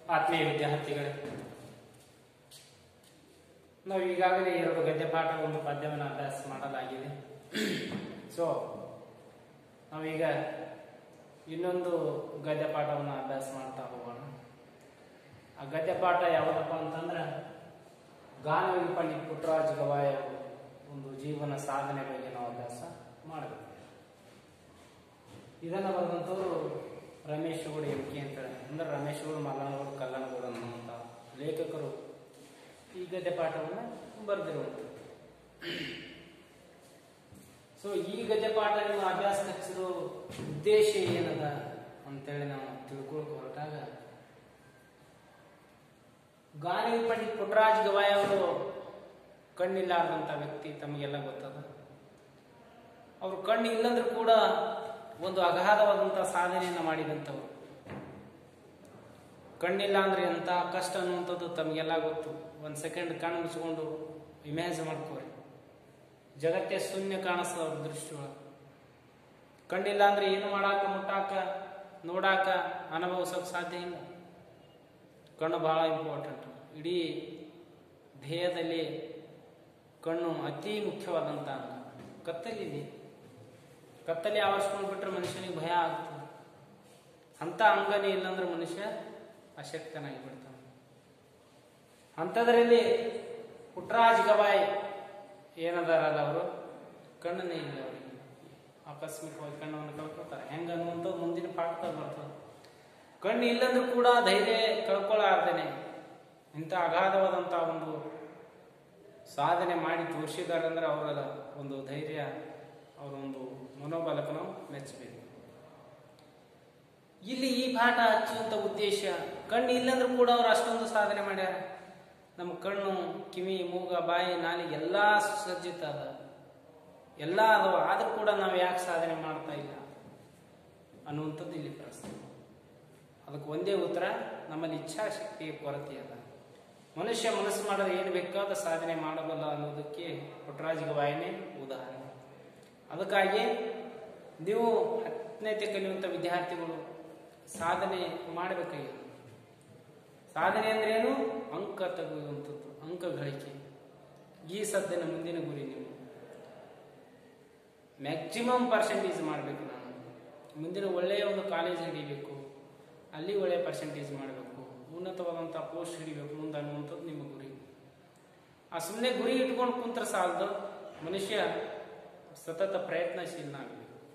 ಆತ್ಮೀಯ ವಿದ್ಯಾರ್ಥಿಗಳೇ ನಾವು ಈಗಾಗಲೇ ಎರಡು ಗದ್ಯ ಪಾಠ ಒಂದು ಪದ್ಯವನ್ನು ಅಭ್ಯಾಸ ಮಾಡಲಾಗಿದೆ ಸೊ ನಾವೀಗ ಇನ್ನೊಂದು ಗದ್ಯ ಪಾಠವನ್ನು ಅಭ್ಯಾಸ ಮಾಡ್ತಾ ಹೋಗೋಣ ಆ ಗದ್ಯ ಪಾಠ ಯಾವುದಪ್ಪ ಅಂತಂದ್ರೆ ಗಾನವಿ ಪಂಡಿತ್ ಪುಟ್ಟರಾಜ್ ಗವಾಯ ಒಂದು ಜೀವನ ಸಾಧನೆ ಬಗ್ಗೆ ನಾವು ಅಭ್ಯಾಸ ಮಾಡಬೇಕು ಇದನ್ನು ಬರೆದಂಥವ್ರು ರಮೇಶ್ ಗೌಡ ಎಂ ಕೆ ಅಂತಾರೆ ಅಂದ್ರೆ ರಮೇಶ್ ಗೌಡ ಮಲ್ಲನಗೌಡ ಕಲ್ಲನಗೌಡ ಅನ್ನುವಂಥ ಲೇಖಕರು ಈ ಗದ್ಯ ಪಾಠವನ್ನು ಬರೆದಿರುವಂಥದ್ದು ಸೊ ಈ ಗದ್ಯ ಪಾಠ ನಿಮ್ಮ ಅಭ್ಯಾಸ ಹಚ್ಚಿರೋ ಉದ್ದೇಶ ಏನದ ಅಂತೇಳಿ ನಾವು ತಿಳ್ಕೊಳಕ್ ಹೊರಟಾಗ ಗಾನಿ ಪಂಡಿತ್ ಪುಟ್ಟರಾಜ್ ಗವಾಯ್ ಅವರು ಕಣ್ಣಿಲ್ಲಾರ್ದಂಥ ವ್ಯಕ್ತಿ ತಮಗೆಲ್ಲ ಗೊತ್ತದ ಅವರು ಕಣ್ಣು ಇಲ್ಲಂದ್ರೂ ಕೂಡ ಒಂದು ಅಗಾಧವಾದಂಥ ಸಾಧನೆಯನ್ನು ಮಾಡಿದಂಥವ್ರು ಕಣ್ಣಿಲ್ಲ ಅಂದ್ರೆ ಎಂಥ ಕಷ್ಟ ಅನ್ನುವಂಥದ್ದು ತಮಗೆಲ್ಲ ಗೊತ್ತು ಒಂದು ಸೆಕೆಂಡ್ ಕಣ್ಣು ಮುಚ್ಕೊಂಡು ಇಮ್ಯಾಜ್ ಮಾಡ್ಕೋರಿ ಜಗತ್ತೇ ಶೂನ್ಯ ಕಾಣಿಸ್ತದ ಅವ್ರ ದೃಷ್ಟಿ ಒಳಗೆ ಕಣ್ಣಿಲ್ಲ ಅಂದ್ರೆ ಏನು ಮಾಡಾಕ ಮುಟ್ಟಾಕ ನೋಡಾಕ ಅನುಭವಿಸೋಕೆ ಸಾಧ್ಯ ಇಲ್ಲ ಕಣ್ಣು ಬಹಳ ಇಂಪಾರ್ಟೆಂಟ್ ಇಡೀ ದೇಹದಲ್ಲಿ ಕಣ್ಣು ಅತಿ ಮುಖ್ಯವಾದಂಥ ಅಂಗ ಕತ್ತಲಿದೆ ಕತ್ತಲಿ ಆವರಿಸ್ಕೊಂಡು ಬಿಟ್ರೆ ಮನುಷ್ಯನಿಗೆ ಭಯ ಆಗ್ತದೆ ಅಂಥ ಅಂಗನೇ ಇಲ್ಲಂದ್ರೆ ಮನುಷ್ಯ ಅಶಕ್ತನಾಗಿ ಬಿಡ್ತಾನೆ ಅಂಥದ್ರಲ್ಲಿ ಪುಟ್ಟರಾಜ್ ಗವಾಯ್ ಏನದಾರಲ್ಲ ಅವರು ಕಣ್ಣನ್ನೇ ಇಲ್ಲ ಅವರಿಗೆ ಆಕಸ್ಮಿಕವಾಗಿ ಕಣ್ಣನ್ನು ಕಳ್ಕೊತಾರೆ ಹೆಂಗ ಅನ್ನುವಂಥದ್ದು ಮುಂದಿನ ಪಾಠದಾಗ ಬರ್ತದೆ ಕಣ್ಣು ಇಲ್ಲಂದ್ರೂ ಕೂಡ ಧೈರ್ಯ ಕಳ್ಕೊಳ್ಳಾರ್ದೇನೆ ಇಂಥ ಅಗಾಧವಾದಂಥ ಒಂದು ಸಾಧನೆ ಮಾಡಿ ತೋರಿಸಿದ್ದಾರೆ ಅಂದ್ರೆ ಅವರ ಒಂದು ಧೈರ್ಯ ಅವರ ಒಂದು ಮನೋಬಲಕ್ಕೆ ನಾವು ಮೆಚ್ಚಬೇಕು ಇಲ್ಲಿ ಈ ಪಾಠ ಹಚ್ಚುವಂಥ ಉದ್ದೇಶ ಕಣ್ಣು ಇಲ್ಲಂದ್ರೂ ಕೂಡ ಅವ್ರು ಅಷ್ಟೊಂದು ಸಾಧನೆ ಮಾಡ್ಯಾರ ನಮ್ಮ ಕಣ್ಣು ಕಿವಿ ಮೂಗ ಬಾಯಿ ನಾಲಿಗೆ ಎಲ್ಲ ಸುಸಜ್ಜಿತ ಅದ ಎಲ್ಲ ಅದಾವ ಆದ್ರೂ ಕೂಡ ನಾವು ಯಾಕೆ ಸಾಧನೆ ಮಾಡ್ತಾ ಇಲ್ಲ ಅನ್ನುವಂಥದ್ದು ಇಲ್ಲಿ ಪ್ರಶ್ನೆ ಅದಕ್ಕೆ ಒಂದೇ ಉತ್ತರ ನಮ್ಮಲ್ಲಿ ಇಚ್ಛಾಶಕ್ತಿಯ ಕೊರತೆ ಅದ ಮನುಷ್ಯ ಮನಸ್ಸು ಮಾಡಿದ್ರೆ ಏನು ಬೇಕಾದ ಸಾಧನೆ ಮಾಡಬಲ್ಲ ಅನ್ನೋದಕ್ಕೆ ಪುಟ್ಟರಾಜ ಗವಾಯನೇ ಉದಾಹರಣೆ ಅದಕ್ಕಾಗಿ ನೀವು ಹತ್ತನೇತೆ ಕಲಿಯುವಂಥ ವಿದ್ಯಾರ್ಥಿಗಳು ಸಾಧನೆ ಮಾಡಬೇಕಾಗಿದೆ ಸಾಧನೆ ಅಂದ್ರೆ ಏನು ಅಂಕ ತೆಗೆಯುವಂಥದ್ದು ಅಂಕ ಗಳಿಕೆ ಈ ಸದ್ಯನ ಮುಂದಿನ ಗುರಿ ನೀವು ಮ್ಯಾಕ್ಸಿಮಮ್ ಪರ್ಸೆಂಟೇಜ್ ಮಾಡಬೇಕು ನಾನು ಮುಂದಿನ ಒಳ್ಳೆಯ ಒಂದು ಕಾಲೇಜ್ ಹಿಡಿಬೇಕು ಅಲ್ಲಿ ಒಳ್ಳೆಯ ಪರ್ಸೆಂಟೇಜ್ ಮಾಡಬೇಕು ಉನ್ನತವಾದಂಥ ಪೋಸ್ಟ್ ಹಿಡಿಬೇಕು ಮುಂದೆ ಅನ್ನುವಂಥದ್ದು ನಿಮ್ಮ ಗುರಿ ಆ ಸುಮ್ಮನೆ ಗುರಿ ಇಟ್ಕೊಂಡು ಕುಂತ್ರ ಸಾಲದು ಮನುಷ್ಯ ಸತತ ಪ್ರಯತ್ನಶೀಲನಾಗಬೇಕು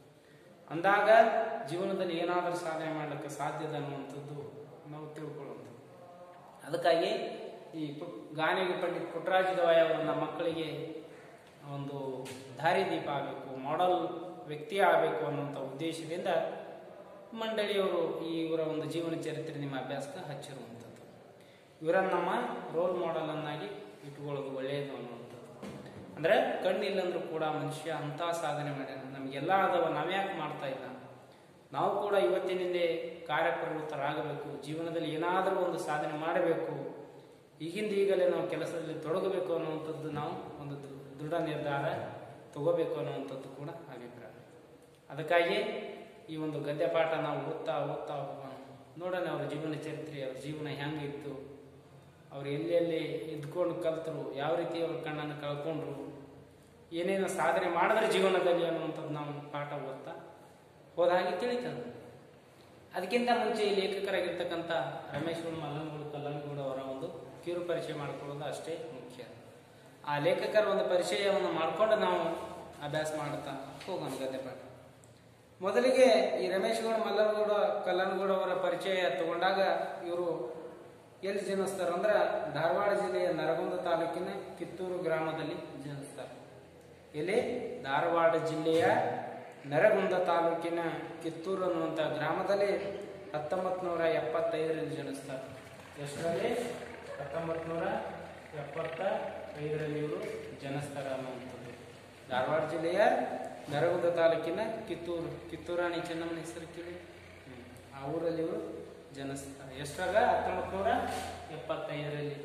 ಅಂದಾಗ ಜೀವನದಲ್ಲಿ ಏನಾದರೂ ಸಾಧನೆ ಮಾಡಲಿಕ್ಕೆ ಸಾಧ್ಯದ ಅನ್ನುವಂಥದ್ದು ನಾವು ತಿಳ್ಕೊಳ್ಳುವಂಥದ್ದು ಅದಕ್ಕಾಗಿ ಈ ಪುಟ್ ಗಾನಿಗೆ ಪಂಡಿತ್ ಪುಟ್ಟರಾಜ ಗವಾಯ್ ಅವರು ನಮ್ಮ ಮಕ್ಕಳಿಗೆ ಒಂದು ದಾರಿದೀಪ ಆಗಬೇಕು ಮಾಡೆಲ್ ವ್ಯಕ್ತಿ ಆಗಬೇಕು ಅನ್ನುವಂಥ ಉದ್ದೇಶದಿಂದ ಮಂಡಳಿಯವರು ಈ ಇವರ ಒಂದು ಜೀವನ ಚರಿತ್ರೆ ನಿಮ್ಮ ಅಭ್ಯಾಸಕ್ಕೆ ಹಚ್ಚಿರುವಂಥದ್ದು ಇವರನ್ನು ನಮ್ಮ ರೋಲ್ ಮಾಡೆಲ್ ಅನ್ನಾಗಿ ಇಟ್ಕೊಳ್ಳೋದು ಒಳ್ಳೆಯದು ಅನ್ನುವಂಥದ್ದು ಅಂದ್ರೆ ಕಣ್ಣಿಲ್ಲಂದ್ರೂ ಕೂಡ ಮನುಷ್ಯ ಅಂಥ ಸಾಧನೆ ಮಾಡ್ಯಾನ ನಮಗೆಲ್ಲ ಅದಾವ ನಾವ್ಯಾಕೆ ಮಾಡ್ತಾ ಇಲ್ಲ ನಾವು ಕೂಡ ಇವತ್ತಿನಿಂದೇ ಕಾರ್ಯಪ್ರವೃತ್ತರಾಗಬೇಕು ಜೀವನದಲ್ಲಿ ಏನಾದರೂ ಒಂದು ಸಾಧನೆ ಮಾಡಬೇಕು ಈಗಿಂದ ಈಗಲೇ ನಾವು ಕೆಲಸದಲ್ಲಿ ತೊಡಗಬೇಕು ಅನ್ನುವಂಥದ್ದು ನಾವು ಒಂದು ದೃ- ದೃಢ ನಿರ್ಧಾರ ತಗೋಬೇಕು ಅನ್ನುವಂಥದ್ದು ಕೂಡ ಅಭಿಪ್ರಾಯ ಅದಕ್ಕಾಗಿ ಈ ಒಂದು ಗದ್ಯ ಪಾಠ ನಾವು ಓದ್ತಾ ಓದ್ತಾ ಹೋಗೋಣ ನೋಡೋಣ ಅವ್ರ ಜೀವನ ಚರಿತ್ರೆ ಅವ್ರ ಜೀವನ ಹೆಂಗಿತ್ತು ಅವ್ರು ಎಲ್ಲೆಲ್ಲಿ ಇದ್ಕೊಂಡು ಕಲ್ತರು ಯಾವ ರೀತಿ ಅವ್ರ ಕಣ್ಣನ್ನು ಕಳ್ಕೊಂಡ್ರು ಏನೇನು ಸಾಧನೆ ಮಾಡಿದ್ರೆ ಜೀವನದಲ್ಲಿ ಅನ್ನುವಂಥದ್ದು ನಾವು ಪಾಠ ಓದ್ತಾ ಹೋದ ಹಾಗೆ ತಿಳಿತದೆ ಅದಕ್ಕಿಂತ ಮುಂಚೆ ಈ ಲೇಖಕರಾಗಿರ್ತಕ್ಕಂಥ ರಮೇಶ್ ಗೌಡ ಮಲ್ಲನಗೌಡ ಕಲ್ಲನಗೌಡ ಅವರ ಒಂದು ಕಿರು ಪರಿಚಯ ಮಾಡ್ಕೊಳ್ಳೋದು ಅಷ್ಟೇ ಮುಖ್ಯ ಆ ಲೇಖಕರ ಒಂದು ಪರಿಚಯವನ್ನು ಮಾಡಿಕೊಂಡು ನಾವು ಅಭ್ಯಾಸ ಮಾಡುತ್ತಾ ಹೋಗೋಣ ಗದ್ಯ ಪಾಠ ಮೊದಲಿಗೆ ಈ ರಮೇಶ್ ಗೌಡ ಮಲ್ಲನಗೌಡ ಕಲ್ಲನಗೌಡ ಅವರ ಪರಿಚಯ ತಗೊಂಡಾಗ ಇವರು ಎಲ್ಲಿ ಜನಿಸ್ತಾರೆ ಅಂದ್ರೆ ಧಾರವಾಡ ಜಿಲ್ಲೆಯ ನರಗುಂದ ತಾಲೂಕಿನ ಕಿತ್ತೂರು ಗ್ರಾಮದಲ್ಲಿ ಜನಿಸ್ತಾರೆ ಎಲ್ಲಿ ಧಾರವಾಡ ಜಿಲ್ಲೆಯ ನರಗುಂದ ತಾಲೂಕಿನ ಕಿತ್ತೂರು ಅನ್ನುವಂಥ ಗ್ರಾಮದಲ್ಲಿ ಹತ್ತೊಂಬತ್ತು ನೂರ ಎಪ್ಪತ್ತೈದರಲ್ಲಿ ಜನಿಸ್ತಾರೆ ಎಷ್ಟರಲ್ಲಿ ಹತ್ತೊಂಬತ್ತು ನೂರ ಎಪ್ಪತ್ತ ಐದರಲ್ಲಿ ಇವರು ಜನಿಸ್ತಾರೆ ಅನ್ನುವಂಥದ್ದು ಧಾರವಾಡ ಜಿಲ್ಲೆಯ ನರಗುಂದ ತಾಲೂಕಿನ ಕಿತ್ತೂರು ಕಿತ್ತೂರಾಣಿ ಚೆನ್ನಮ್ಮನ ಹೆಸರು ಕೇಳಿ ಹ್ಮ್. ಆ ಊರಲ್ಲಿ ಇವರು ಜನಿಸ್ತಾರೆ ಎಷ್ಟರಾಗ ಹತ್ತೊಂಬತ್ತು ನೂರ ಎಪ್ಪತ್ತೈದರಲ್ಲಿ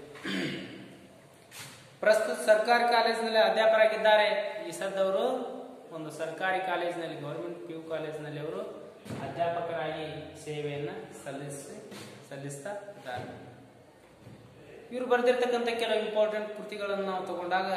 ಪ್ರಸ್ತುತ ಸರ್ಕಾರಿ ಕಾಲೇಜಿನಲ್ಲಿ ಅಧ್ಯಾಪಕರಾಗಿದ್ದಾರೆ ಈ ಸದ್ದವರು ಒಂದು ಸರ್ಕಾರಿ ಕಾಲೇಜಿನಲ್ಲಿ ಗೌರ್ಮೆಂಟ್ ಪಿ ಯು ಕಾಲೇಜಿನಲ್ಲಿ ಅವರು ಅಧ್ಯಾಪಕರಾಗಿ ಸೇವೆಯನ್ನು ಸಲ್ಲಿಸಿ ಸಲ್ಲಿಸ್ತಾ ಇದ್ದಾರೆ ಇವರು ಬರೆದಿರ್ತಕ್ಕಂಥ ಕೆಲವು ಇಂಪಾರ್ಟೆಂಟ್ ಕೃತಿಗಳನ್ನು ನಾವು ತಗೊಂಡಾಗ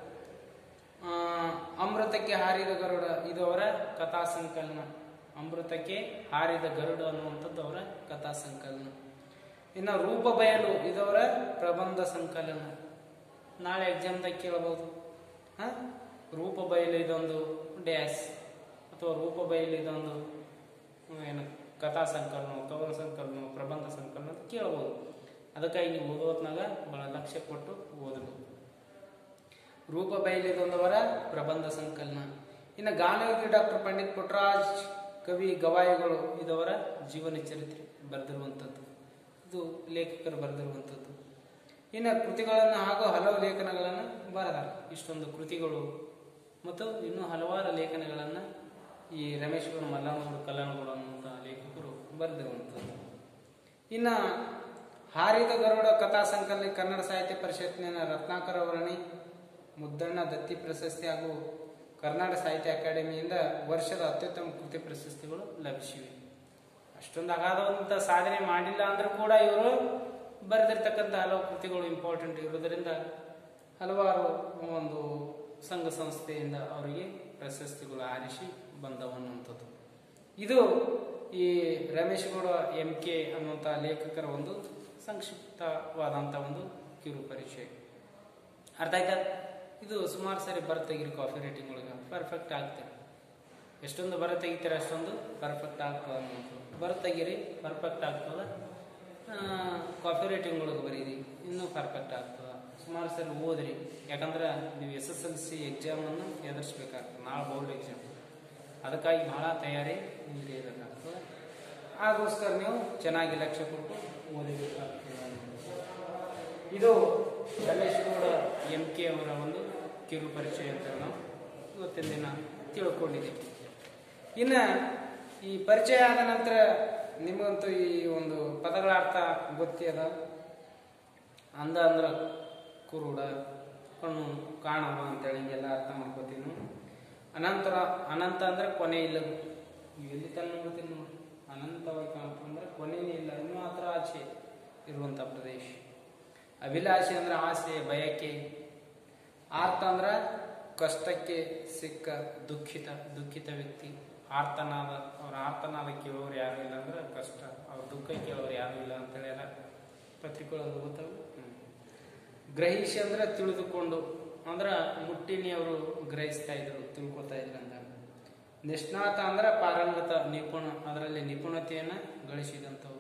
ಆ, ಅಮೃತಕ್ಕೆ ಹಾರಿದ ಗರುಡ ಇದು ಅವರ ಕಥಾ ಸಂಕಲನ ಅಮೃತಕ್ಕೆ ಹಾರಿದ ಗರುಡ ಅನ್ನುವಂಥದ್ದು ಅವರ ಕಥಾ ಸಂಕಲನ ಇನ್ನು ರೂಪ ಬಯಲು ಇದವರ ಪ್ರಬಂಧ ಸಂಕಲನ ನಾಳೆ ಎಕ್ಸಾಮ್ದಾಗ ಕೇಳಬಹುದು ಹಾ ರೂಪ ಬಯಲು ಇದೊಂದು ಡ್ಯಾಸ್ ಅಥವಾ ರೂಪ ಬಯಲು ಇದೊಂದು ಹ್ಮ್, ಏನು ಕಥಾ ಸಂಕಲನ ಕವನ ಸಂಕಲನ ಪ್ರಬಂಧ ಸಂಕಲನ ಅಂತ ಕೇಳಬಹುದು ಅದಕ್ಕಾಗಿ ನೀವು ಓದೋತ್ನಾಗ ಬಹಳ ಲಕ್ಷ್ಯ ಕೊಟ್ಟು ಓದಬೇಕು ರೂಪ ಬಯಲಿದೊಂದವರ ಪ್ರಬಂಧ ಸಂಕಲನ ಇನ್ನು ಗಾನಯೋಗಿ ಡಾಕ್ಟರ್ ಪಂಡಿತ್ ಪುಟ್ಟರಾಜ್ ಕವಿ ಗವಾಯಿಗಳು ಇದವರ ಜೀವನ ಚರಿತ್ರೆ ಬರೆದಿರುವಂಥದ್ದು ಇದು ಲೇಖಕರು ಬರೆದಿರುವಂಥದ್ದು ಇನ್ನು ಕೃತಿಗಳನ್ನು ಹಾಗೂ ಹಲವು ಲೇಖನಗಳನ್ನು ಬರೆದಾರೆ ಇಷ್ಟೊಂದು ಕೃತಿಗಳು ಮತ್ತು ಇನ್ನೂ ಹಲವಾರು ಲೇಖನಗಳನ್ನು ಈ ರಮೇಶ್ ಗೌಡ ಮಲ್ಲನಗೌಡ ಕಲ್ಲನಗೌಡ ಅನ್ನುವಂಥ ಲೇಖಕರು ಬರೆದಿರುವಂಥದ್ದು ಇನ್ನು ಹಾರಿದ ಗರುಡ ಕಥಾ ಸಂಕಲನ ಕನ್ನಡ ಸಾಹಿತ್ಯ ಪರಿಷತ್ತಿನ ರತ್ನಾಕರ ವರ್ಣಿ ಮುದ್ದಣ್ಣ ದತ್ತಿ ಪ್ರಶಸ್ತಿ ಹಾಗೂ ಕರ್ನಾಟಕ ಸಾಹಿತ್ಯ ಅಕಾಡೆಮಿಯಿಂದ ವರ್ಷದ ಅತ್ಯುತ್ತಮ ಕೃತಿ ಪ್ರಶಸ್ತಿಗಳು ಲಭಿಸಿವೆ ಅಷ್ಟೊಂದು ಅಗಾಧವಾದಂಥ ಸಾಧನೆ ಮಾಡಿಲ್ಲ ಅಂದ್ರೂ ಕೂಡ ಇವರು ಬರೆದಿರ್ತಕ್ಕಂಥ ಹಲವು ಕೃತಿಗಳು ಇಂಪಾರ್ಟೆಂಟ್ ಇರೋದರಿಂದ ಹಲವಾರು ಒಂದು ಸಂಘ ಸಂಸ್ಥೆಯಿಂದ ಅವರಿಗೆ ಪ್ರಶಸ್ತಿಗಳು ಆರಿಸಿ ಬಂದವನ್ನುವಂಥದ್ದು ಇದು ಈ ರಮೇಶ್ ಗೌಡ ಎಂ ಕೆ ಅನ್ನುವಂಥ ಲೇಖಕರ ಒಂದು ಸಂಕ್ಷಿಪ್ತವಾದಂಥ ಒಂದು ಕಿರು ಪರಿಚಯ ಅರ್ಥ ಆಯ್ತಾ ಇದು ಸುಮಾರು ಸರಿ ಬರ ತೆಗೀರಿ ಕಾಫಿ ರೇಟಿಂಗ್ ಒಳಗೆ ಪರ್ಫೆಕ್ಟ್ ಆಗ್ತದೆ ಎಷ್ಟೊಂದು ಬರ ತೆಗಿತೀರ ಅಷ್ಟೊಂದು ಪರ್ಫೆಕ್ಟ್ ಆಗ್ತದೆ ಅನ್ನೋದು ಬರ ತೆಗೀರಿ ಪರ್ಫೆಕ್ಟ್ ಆಗ್ತದೆ ಕಾಫಿ ರೇಟಿಂಗ್ ಒಳಗೆ ಬರೀರಿ ಇನ್ನೂ ಪರ್ಫೆಕ್ಟ್ ಆಗ್ತದೆ ಸುಮಾರು ಸರಿ ಓದ್ರಿ ಯಾಕಂದ್ರೆ ನೀವು ಎಸ್ ಎಸ್ ಎಲ್ ಸಿ ಎಕ್ಸಾಮನ್ನು ಎದುರಿಸ್ಬೇಕಾಗ್ತದೆ ನಾಳೆ ಬೋರ್ಡ್ ಎಕ್ಸಾಮ್ ಅದಕ್ಕಾಗಿ ಬಹಳ ತಯಾರಿ ನಿಮ್ಗೆ ಇರಬೇಕಾಗ್ತದೆ ಆಗೋಸ್ಕರ ನೀವು ಚೆನ್ನಾಗಿ ಲಕ್ಷ್ಯ ಕೊಟ್ಟು ಓದಬೇಕಾಗ್ತದೆ ಅನ್ನೋದು. ಇದು ರಮೇಶ್ ಗೌಡ ಎಂ ಕೆ ಅವರ ಒಂದು ಕಿರು ಪರಿಚಯ ಅಂತ ನಾವು ಇವತ್ತಿನ ದಿನ ತಿಳ್ಕೊಂಡಿದ್ದೀವಿ ಇನ್ನು ಈ ಪರಿಚಯ ಆದ ನಂತರ ನಿಮಗಂತೂ ಈ ಒಂದು ಪದಗಳ ಅರ್ಥ ಗೊತ್ತೇ ಅದ ಅಂದ ಅಂದ್ರೆ ಕುರುಡ ಕಣ್ಣು ಕಾಣವ ಅಂತೇಳಿ ಹಿಂಗೆಲ್ಲ ಅರ್ಥ ಮಾಡ್ಕೋತೀವಿ ನಾವು ಅನಂತರ ಅನಂತ ಅಂದ್ರೆ ಕೊನೆ ಇಲ್ಲ ನೀವು ಎಲ್ಲಿ ತನ್ನ ನೋಡ್ತೀನಿ ನೋಡಿ ಅನಂತವಾಗಿ ಕಾಣಪ್ಪ ಅಂದ್ರೆ ಕೊನೆನೇ ಇಲ್ಲ ಇನ್ನೂ ಮಾತ್ರ ಆಚೆ ಇರುವಂಥ ಪ್ರದೇಶ ಅಭಿಲಾಷೆ ಅಂದ್ರೆ ಆಸೆ ಬಯಕೆ ಆರ್ತ ಅಂದ್ರೆ ಕಷ್ಟಕ್ಕೆ ಸಿಕ್ಕ ದುಃಖಿತ ದುಃಖಿತ ವ್ಯಕ್ತಿ ಆರ್ತನಾದ ಅವ್ರ ಆರ್ತನಾದ ಕೇಳೋರು ಯಾರು ಇಲ್ಲ ಅಂದ್ರೆ ಕಷ್ಟ ಅವ್ರ ದುಃಖ ಕೇಳೋರು ಯಾರು ಇಲ್ಲ ಅಂತೇಳಿ ಎಲ್ಲ ಪತ್ರಿಕೆಗಳು ಗೊತ್ತವು ಗ್ರಹಿಸಿ ಅಂದ್ರೆ ತಿಳಿದುಕೊಂಡು ಅಂದ್ರೆ ಮುಟ್ಟಿನಿ ಅವರು ಗ್ರಹಿಸ್ತಾ ಇದ್ರು ತಿಳ್ಕೊತಾ ಇದ್ರು ಅಂತ ನಿಷ್ಣಾತ ಅಂದ್ರೆ ಪಾರಂಗತ ನಿಪುಣ ಅದರಲ್ಲಿ ನಿಪುಣತೆಯನ್ನು ಗಳಿಸಿದಂಥವ್ರು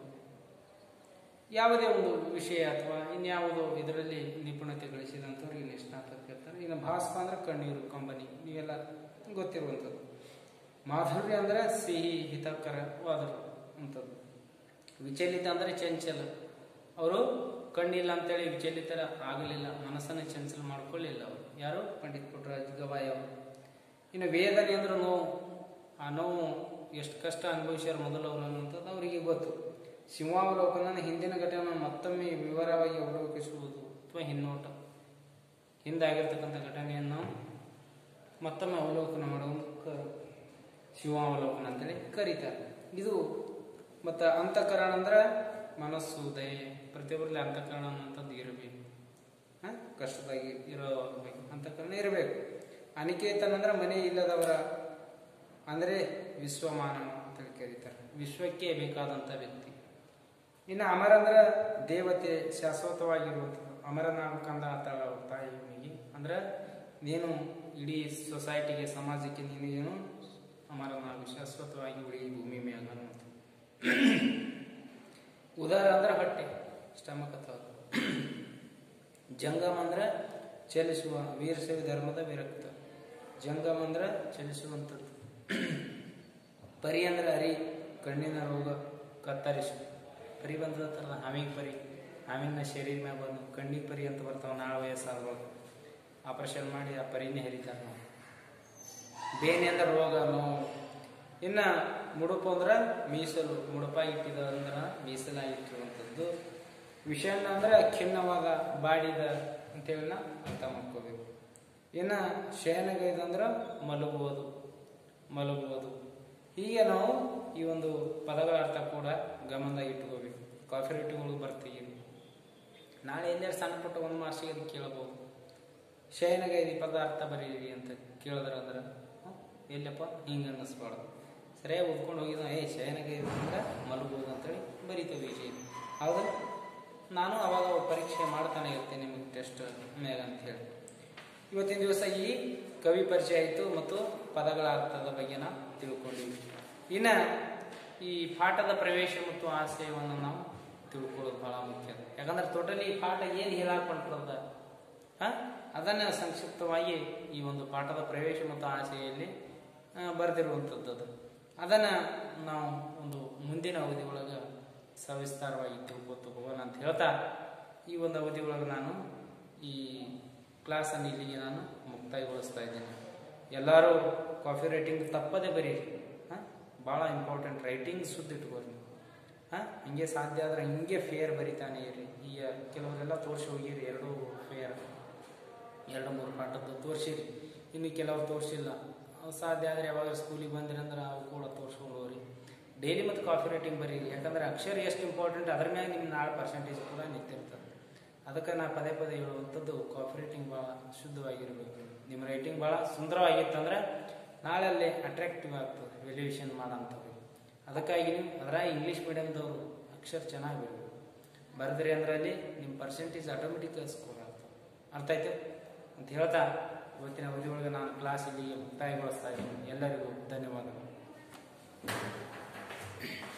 ಯಾವುದೇ ಒಂದು ವಿಷಯ ಅಥವಾ ಇನ್ಯಾವುದೋ ಇದರಲ್ಲಿ ನಿಪುಣತೆ ಗಳಿಸಿದಂಥವ್ರಿಗೆ ನಿಷ್ಣಾತ ಅಂತ ಹೇಳ್ತಾರೆ ಇನ್ನು ಭಾಸ್ಪ ಅಂದ್ರೆ ಕಣ್ಣೀರು ಕಂಬನಿ ನೀವೆಲ್ಲ ಗೊತ್ತಿರುವಂಥದ್ದು ಮಾಧುರ್ಯ ಅಂದ್ರೆ ಸಿಹಿ ಹಿತಕರವಾದರು ಅಂಥದ್ದು ವಿಚಲಿತ ಅಂದ್ರೆ ಚಂಚಲ ಅವರು ಕಣ್ಣಿಲ್ಲ ಅಂತೇಳಿ ವಿಚಲಿತರ ಆಗಲಿಲ್ಲ ಮನಸ್ಸನ್ನು ಚಂಚಲ ಮಾಡ್ಕೊಳ್ಳಿಲ್ಲ ಅವರು ಯಾರು ಪಂಡಿತ್ ಪುಟ್ಟರಾಜ್ ಗವಾಯಿ ಅವರು ಇನ್ನು ವೇದನೆ ಅಂದ್ರೆ ನೋವು ಆ ನೋವು ಎಷ್ಟು ಕಷ್ಟ ಅನುಭವಿಸ್ಯಾರ ಮೊದಲು ಅವರು ಅನ್ನುವಂಥದ್ದು ಅವರಿಗೆ ಗೊತ್ತು ಸಿಂಹಾವಲೋಕನ ಹಿಂದಿನ ಘಟನೆ ಮತ್ತೊಮ್ಮೆ ವಿವರವಾಗಿ ಅವಲೋಕಿಸುವುದು ಅಥವಾ ಹಿನ್ನೋಟ ಹಿಂದಾಗಿರ್ತಕ್ಕಂಥ ಘಟನೆಯನ್ನು ನಾವು ಮತ್ತೊಮ್ಮೆ ಅವಲೋಕನ ಮಾಡುವುದು ಶಿವಾವಲೋಕನ ಅಂತೇಳಿ ಕರೀತಾರೆ ಇದು ಮತ್ತು ಅಂತಃಕರಣ ಅಂದ್ರೆ ಮನಸ್ಸು ದಯೆ ಪ್ರತಿಯೊಬ್ಬರಲ್ಲಿ ಅಂತಃಕರಣ ಅನ್ನುವಂಥದ್ದು ಇರಬೇಕು ಹಾಂ ಕಷ್ಟದಾಗಿ ಇರಬೇಕು ಅಂತಃಕರಣ ಇರಬೇಕು ಅನಿಕೇತನ್ ಅಂದ್ರೆ ಮನೆ ಇಲ್ಲದವರ ಅಂದರೆ ವಿಶ್ವಮಾನವ ಅಂತೇಳಿ ಕರೀತಾರೆ ವಿಶ್ವಕ್ಕೆ ಬೇಕಾದಂಥ ವ್ಯಕ್ತಿ ಇನ್ನು ಅಮರ ಅಂದ್ರೆ ದೇವತೆ ಶಾಶ್ವತವಾಗಿರುವಂಥದ್ದು ಅಮರನಾಮ ಕಂದ ಅಂತಾಳ ಅವ್ರ ತಾಯಿ ಇವನಿಗೆ ಅಂದ್ರೆ ನೀನು ಇಡೀ ಸೊಸೈಟಿಗೆ ಸಮಾಜಕ್ಕೆ ನೀನು ಏನು ಅಮರನಾಗು ಶಾಶ್ವತವಾಗಿ ಉಳಿ ಈ ಭೂಮಿ ಮ್ಯಾಗ ಅನ್ನುವಂಥದ್ದು ಉದಾರ ಅಂದ್ರೆ ಹೊಟ್ಟೆ ಸ್ಟಮಕ್ ಅಥವಾ ಜಂಗಮ ಅಂದ್ರೆ ಚಲಿಸುವ ವೀರಶೈವ ಧರ್ಮದ ವಿರಕ್ತ ಜಂಗಮ ಅಂದ್ರೆ ಚಲಿಸುವಂಥದ್ದು ಪರಿ ಅಂದ್ರೆ ಹರಿ ಕಣ್ಣಿನ ರೋಗ ಕತ್ತರಿಸು ಪರಿ ಬಂದದತ್ತಲ್ಲ ಹಾವಿಗೆ ಪರಿ ಹಾವಿನ ಶರೀರ ಮ್ಯಾಗ ಬಂದು ಕಣ್ಣಿಗೆ ಪರಿ ಅಂತ ಬರ್ತಾವ ನಾಳೆ ವಯಸ್ಸಾದವಾಗ ಆಪರೇಷನ್ ಮಾಡಿ ಆ ಪರಿನೇ ಹರಿತಾರೆ ನಾವು ಬೇನೆ ಅಂದ್ರೆ ರೋಗ ನೋವು ಇನ್ನು ಮುಡುಪು ಅಂದ್ರೆ ಮೀಸಲು ಮುಡುಪಾಗಿ ಇಟ್ಟಿದ ಅಂದ್ರೆ ಮೀಸಲಾಗಿಟ್ಟಿರುವಂಥದ್ದು ವಿಷಣ್ಣ ಅಂದ್ರೆ ಖಿನ್ನವಾದ ಬಾಡಿದ ಅಂತೇಳಿ ನಾವು ಅರ್ಥ ಮಾಡ್ಕೋಬೇಕು ಇನ್ನು ಶಯನಗೈದು ಅಂದ್ರೆ ಮಲಗುವುದು ಮಲಗುವುದು ಹೀಗೆ ನಾವು ಈ ಒಂದು ಪದಗಳ ಅರ್ಥ ಕೂಡ ಗಮನದಾಗ ಇಟ್ಕೋಬೇಕು ಕಾಫಿ ರೇಟಿಂಗ್ಗಳು ಬರ್ತೀವಿ ನಾಳೆ ಎಲ್ಲಾರು ಸಣ್ಣ ಪುಟ್ಟ ಒಂದು ಮಾರ್ಕ್ಸಿಗೆ ಅದು ಕೇಳಬಹುದು ಶಯನಗೈದಿ ಪದಾರ್ಥ ಬರೀರಿ ಅಂತ ಕೇಳಿದ್ರ ಅಂದ್ರೆ ಹ್ಮ್, ಎಲ್ಲಪ್ಪ ಹಿಂಗೆ ಅನ್ನಿಸ್ಬಾರ್ದು ಸರಿಯಾಗಿ ಓದ್ಕೊಂಡು ಹೋಗಿದ್ದ ಏ ಶಯನಗೈದಿ ಅಂದ್ರೆ ಮಲಗ್ಬೋದು ಅಂತೇಳಿ ಬರಿತೇವೆ ವಿಷಯ ಹೌದಾ ನಾನು ಅವಾಗ ಪರೀಕ್ಷೆ ಮಾಡ್ತಾನೆ ಇರ್ತೇನೆ ನಿಮಗೆ ಟೆಸ್ಟ್ ಮ್ಯಾಗ ಅಂತ ಹೇಳಿ ಇವತ್ತಿನ ದಿವಸ ಈ ಕವಿ ಪರಿಚಯ ಆಯಿತು ಮತ್ತು ಪದಗಳ ಅರ್ಥದ ಬಗ್ಗೆ ನಾವು ತಿಳ್ಕೊಂಡಿವಿ ಇನ್ನು ಈ ಪಾಠದ ಪ್ರವೇಶ ಮತ್ತು ಆಶಯವನ್ನು ನಾವು ತಿಳ್ಕೊಳ್ಳೋದು ಬಹಳ ಮುಖ್ಯ ಯಾಕಂದ್ರೆ ಟೋಟಲಿ ಈ ಪಾಠ ಏನು ಹೇಳಾಕೊಂಡ್ರದ ಹಾಂ ಅದನ್ನು ಸಂಕ್ಷಿಪ್ತವಾಗಿ ಈ ಒಂದು ಪಾಠದ ಪ್ರವೇಶ ಮತ್ತು ಆಶೆಯಲ್ಲಿ ಬರೆದಿರುವಂಥದ್ದು ಅದು ಅದನ್ನು ನಾವು ಒಂದು ಮುಂದಿನ ಅವಧಿ ಒಳಗೆ ಸವಿಸ್ತಾರವಾಗಿ ತಿಳ್ಕೊತ ಹೋಗೋಣ ಅಂತ ಹೇಳ್ತಾ ಈ ಒಂದು ಅವಧಿ ಒಳಗೆ ನಾನು ಈ ಕ್ಲಾಸನ್ನು ಇಲ್ಲಿಗೆ ನಾನು ಮುಕ್ತಾಯಗೊಳಿಸ್ತಾ ಇದ್ದೇನೆ ಎಲ್ಲರೂ ಕಾಫಿ ರೈಟಿಂಗ್ ತಪ್ಪದೇ ಬರೀರಿ ಹಾಂ ಭಾಳ ಇಂಪಾರ್ಟೆಂಟ್ ರೈಟಿಂಗ್ ಸುದ್ದಿ ಇಟ್ಕೋರಿ ನೀವು ಹಾಂ ಹಿಂಗೆ ಸಾಧ್ಯ ಆದ್ರೆ ಹಿಂಗೆ ಫೇರ್ ಬರಿತಾನೆ ಇರಿ ಈಗ ಕೆಲವರೆಲ್ಲ ತೋರಿಸಿ ಹೋಗಿರಿ ಎರಡು ಫೇರ್ ಎರಡು ಮೂರು ಪಾಠದ್ದು ತೋರಿಸಿರಿ ಇನ್ನು ಕೆಲವ್ರು ತೋರಿಸಿಲ್ಲ ಅವು ಸಾಧ್ಯ ಆದರೆ ಯಾವಾಗ ಸ್ಕೂಲಿಗೆ ಬಂದಿರಂದ್ರೆ ಅವು ಕೂಡ ತೋರಿಸ್ಕೊಂಡು ಹೋಗ್ರಿ ಡೈಲಿ ಮತ್ತು ಕಾಫಿ ರೈಟಿಂಗ್ ಬರೀರಿ ಯಾಕಂದ್ರೆ ಅಕ್ಷರ ಎಷ್ಟು ಇಂಪಾರ್ಟೆಂಟ್ ಅದ್ರ ಮ್ಯಾಗ ನಿಮ್ಮ ನಾಳೆ ಪರ್ಸೆಂಟೇಜ್ ಕೂಡ ನಿಂತಿರ್ತದೆ ಅದಕ್ಕೆ ನಾ ಪದೇ ಪದೇ ಹೇಳುವಂಥದ್ದು ಕಾಫಿ ರೈಟಿಂಗ್ ಭಾಳ ಶುದ್ಧವಾಗಿರಬೇಕು ನಿಮ್ಮ ರೈಟಿಂಗ್ ಭಾಳ ಸುಂದರವಾಗಿತ್ತಂದ್ರೆ ನಾಳೆ ಅಲ್ಲಿ ಅಟ್ರಾಕ್ಟಿವ್ ಆಗ್ತದೆ ವೆಲ್ಯೂಷನ್ ಮಾಡೋಂಥದ್ದು ಅದಕ್ಕಾಗಿ ನೀವು ಅದರ ಇಂಗ್ಲೀಷ್ ಮೀಡಿಯಮ್ದವರು ಅಕ್ಷರ ಚೆನ್ನಾಗಿ ಬರಬೇಕು ಬರೆದ್ರಿ ಅಂದ್ರೆ ಅಲ್ಲಿ ನಿಮ್ಮ ಪರ್ಸೆಂಟೇಜ್ ಆಟೋಮೆಟಿಕ್ ಸ್ಕೋರ್ ಆಗ್ತದೆ ಅರ್ಥ ಆಯ್ತು ಅಂತ ಹೇಳ್ತಾ ಇವತ್ತಿನ ಅವಧಿ ಒಳಗೆ ನಾನು ಕ್ಲಾಸ್ ಇಲ್ಲಿಗೆ ಮುಕ್ತಾಯಗೊಳಿಸ್ತಾ ಇದ್ದೀನಿ ಎಲ್ಲರಿಗೂ ಧನ್ಯವಾದಗಳು